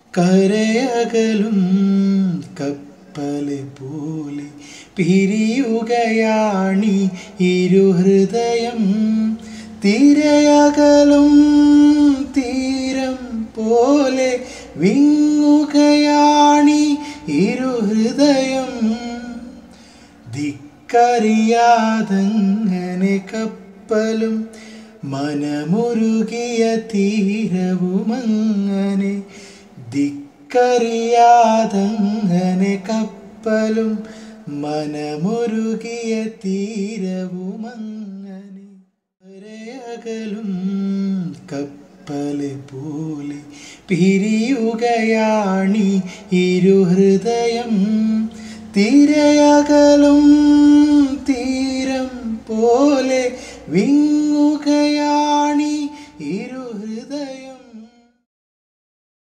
കരയകലും കപ്പല് പോലെ പിരിയുകയാണി ഇരുഹൃദയം തിരയകലും തീരം പോലെ വിങ്ങുകയാണി ഇരുഹൃദയം ദിക്കറിയാതങ്ങനെ കപ്പലും മനമുരുകിയ തീരവുമങ്ങനെ ദിക്കറിയാതങ്ങനെ കപ്പലും മനമുരുകിയ തീരവുമങ്ങനെ കരയകലും കപ്പല് പോലെ പിരിയുകയാണി ഇരുഹൃദയം തിരയകലും തീരം പോലെ വിങ്ങുകയാ